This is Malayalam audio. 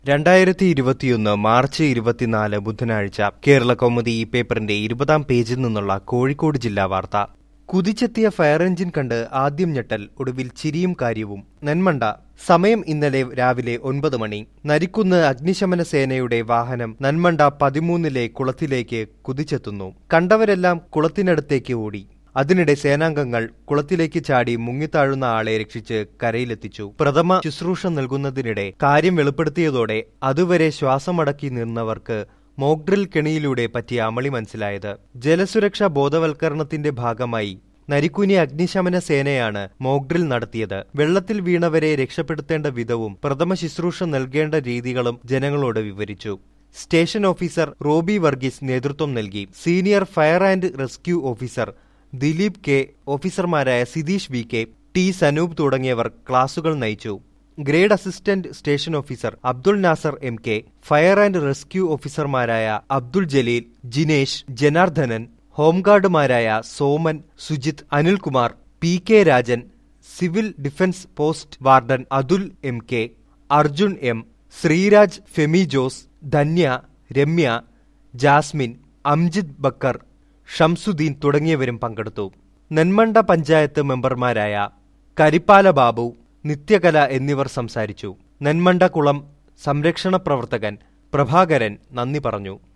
രണ്ടായിരത്തി ഇരുപത്തിയൊന്ന് മാർച്ച് ഇരുപത്തിനാല് ബുധനാഴ്ച കേരള കൗമുദി ഈ പേപ്പറിന്റെ ഇരുപതാം പേജിൽ നിന്നുള്ള കോഴിക്കോട് ജില്ലാ വാർത്ത കുതിച്ചെത്തിയ ഫയർ എഞ്ചിൻ കണ്ട് ആദ്യം ഞെട്ടൽ ഒടുവിൽ ചിരിയും കാര്യവും നെന്മണ്ട സമയം ഇന്നലെ രാവിലെ ഒൻപത് മണി നരിക്കുന്ന് അഗ്നിശമന സേനയുടെ വാഹനം നന്മണ്ട പതിമൂന്നിലെ കുളത്തിലേക്ക് കുതിച്ചെത്തുന്നു കണ്ടവരെല്ലാം കുളത്തിനടുത്തേക്ക് ഓടി അതിനിടെ സേനാംഗങ്ങൾ കുളത്തിലേക്ക് ചാടി മുങ്ങിത്താഴുന്ന ആളെ രക്ഷിച്ച് കരയിലെത്തിച്ചു പ്രഥമ ശുശ്രൂഷ നൽകുന്നതിനിടെ കാര്യം വെളിപ്പെടുത്തിയതോടെ അതുവരെ ശ്വാസമടക്കി നിന്നവർക്ക് മോക്ഡ്രിൽ കെണിയിലൂടെ പറ്റിയ അമളി മനസ്സിലായത് ജലസുരക്ഷാ ബോധവൽക്കരണത്തിന്റെ ഭാഗമായി നരിക്കുനി അഗ്നിശമന സേനയാണ് മോക്ഡ്രിൽ നടത്തിയത് വെള്ളത്തിൽ വീണവരെ രക്ഷപ്പെടുത്തേണ്ട വിധവും പ്രഥമ ശുശ്രൂഷ നൽകേണ്ട രീതികളും ജനങ്ങളോട് വിവരിച്ചു സ്റ്റേഷൻ ഓഫീസർ റോബി വർഗീസ് നേതൃത്വം നൽകി senior fire and rescue officer Dileep K ഓഫീസർമാരായ Sitheesh V K T Sanoop തുടങ്ങിയവർ ക്ലാസുകൾ നയിച്ചു grade assistant station officer Abdul Nasar M K fire and rescue ഓഫീസർമാരായ അബ്ദുൾ ജലീൽ ജിനേഷ് ജനാർദ്ദനൻ ഹോംഗാർഡുമാരായ Soman Sujith Anilkumar P K Rajan civil defence post warden Athul M K Arjun M Sreeraj Femi Jose Dhanya Ramya Jasmine Amjid Bakkar Shamsuddin തുടങ്ങിയവരും പങ്കെടുത്തു നെന്മണ്ട പഞ്ചായത്ത് മെമ്പർമാരായ കരിപ്പാല ബാബു നിത്യകല എന്നിവർ സംസാരിച്ചു നെന്മണ്ട കുളം സംരക്ഷണ പ്രവർത്തകൻ പ്രഭാകരൻ നന്ദി പറഞ്ഞു